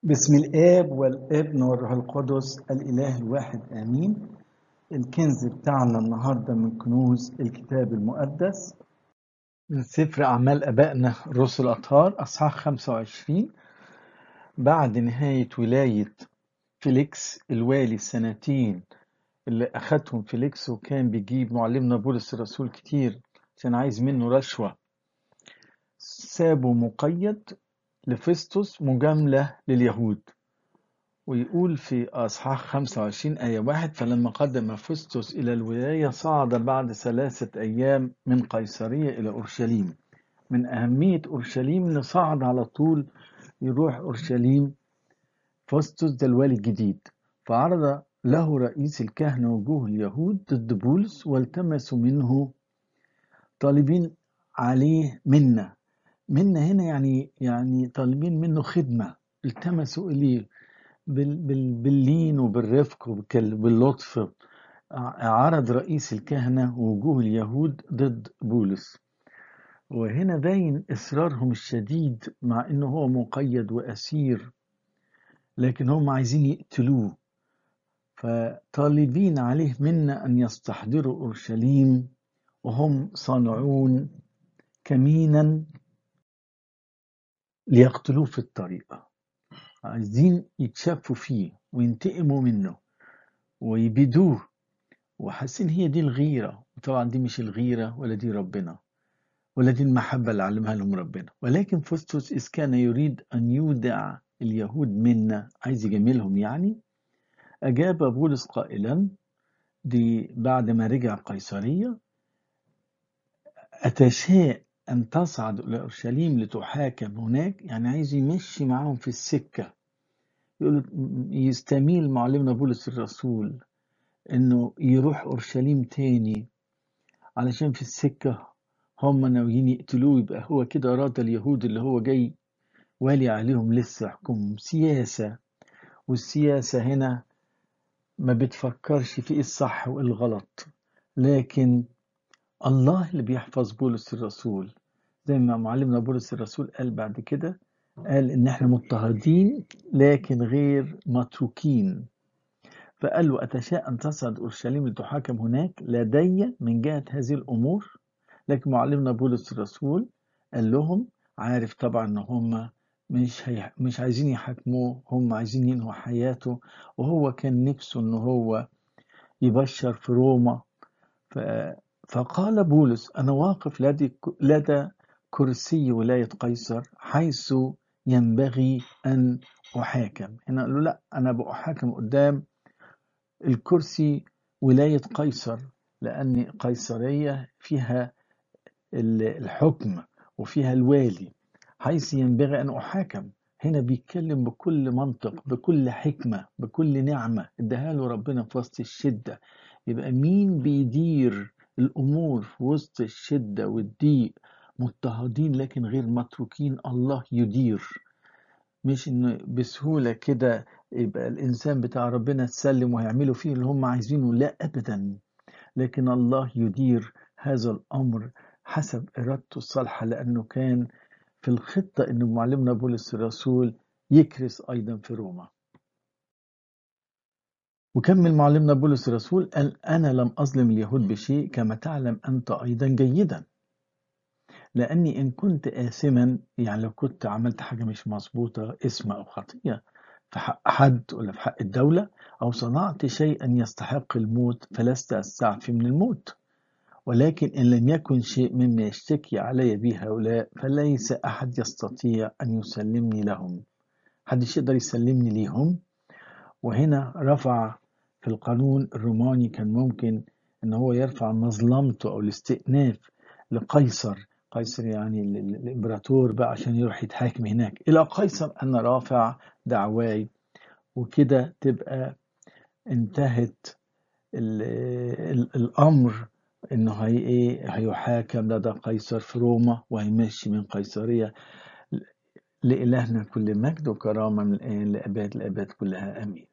بسم الآب والابن والروح القدس الإله الواحد آمين الكنز بتاعنا النهاردة من كنوز الكتاب المقدس من سفر أعمال أبائنا الرسل الأطهار أصحاح 25 بعد نهاية ولاية فيليكس الوالي السنتين اللي أخدهم فيليكس وكان بيجيب معلمنا بولس الرسول كتير عشان عايز منه رشوة سابه مقيد لفيستوس مجاملة لليهود ويقول في أصحاح 25 آية واحد فلما قدم فيستوس إلى الولاية صعد بعد ثلاثة أيام من قيصرية إلى أورشليم من أهمية أورشليم إنه صعد على طول يروح أورشليم فيستوس ده الوالي الجديد فعرض له رئيس الكهنة وجوه اليهود ضد بولس والتمسوا منه طالبين عليه منا منا هنا يعني يعني طالبين منه خدمة التمسوا إليه بال بال باللين وبالرفق وباللطف عرض رئيس الكهنة وجوه اليهود ضد بولس وهنا باين إصرارهم الشديد مع إنه هو مقيد وأسير لكن هم عايزين يقتلوه فطالبين عليه منا أن يستحضروا أورشليم وهم صانعون كمينا ليقتلوه في الطريق عايزين يتشافوا فيه وينتقموا منه ويبيدوه وحاسين هي دي الغيرة وطبعا دي مش الغيرة ولا دي ربنا ولا دي المحبة اللي علمها لهم ربنا ولكن فستوس إذ كان يريد أن يودع اليهود منا عايز يجاملهم يعني أجاب بولس قائلا دي بعد ما رجع قيصرية أتشاء أن تصعد إلى أورشليم لتحاكم هناك يعني عايز يمشي معاهم في السكة يقول يستميل معلمنا بولس الرسول إنه يروح أورشليم تاني علشان في السكة هم ناويين يقتلوه يبقى هو كده أراد اليهود اللي هو جاي والي عليهم لسه يحكمهم سياسة والسياسة هنا ما بتفكرش في إيه الصح وإيه الغلط لكن الله اللي بيحفظ بولس الرسول زي ما معلمنا بولس الرسول قال بعد كده قال ان احنا مضطهدين لكن غير متروكين فقال له اتشاء ان تصعد اورشليم لتحاكم هناك لدي من جهه هذه الامور لكن معلمنا بولس الرسول قال لهم عارف طبعا ان هم مش هي... مش عايزين يحاكموه هم عايزين ينهوا حياته وهو كان نفسه ان هو يبشر في روما ف... فقال بولس أنا واقف لدي, لدى كرسي ولاية قيصر حيث ينبغي أن أحاكم هنا قال له لا أنا بأحاكم قدام الكرسي ولاية قيصر لأن قيصرية فيها الحكم وفيها الوالي حيث ينبغي أن أحاكم هنا بيتكلم بكل منطق بكل حكمة بكل نعمة اداها له ربنا في وسط الشدة يبقى مين بيدير الأمور في وسط الشدة والضيق مضطهدين لكن غير متروكين الله يدير مش إنه بسهولة كده يبقى الإنسان بتاع ربنا تسلم وهيعملوا فيه اللي هم عايزينه لا أبدا لكن الله يدير هذا الأمر حسب إرادته الصالحة لأنه كان في الخطة إنه معلمنا بولس الرسول يكرس أيضا في روما وكمل معلمنا بولس الرسول قال أنا لم أظلم اليهود بشيء كما تعلم أنت أيضا جيدا لأني إن كنت آثما يعني لو كنت عملت حاجة مش مظبوطة اسم أو خطية في حق حد ولا في حق الدولة أو صنعت شيئا يستحق الموت فلست أستعفي من الموت ولكن إن لم يكن شيء مما يشتكي علي به هؤلاء فليس أحد يستطيع أن يسلمني لهم حدش يقدر يسلمني ليهم وهنا رفع في القانون الروماني كان ممكن ان هو يرفع مظلمته او الاستئناف لقيصر قيصر يعني الامبراطور بقى عشان يروح يتحاكم هناك الى قيصر انا رافع دعواي وكده تبقى انتهت ال ال الامر انه هي ايه هيحاكم لدى قيصر في روما وهيمشي من قيصريه لإلهنا كل مجد وكرامة من الآن لأباد الآباد كلها آمين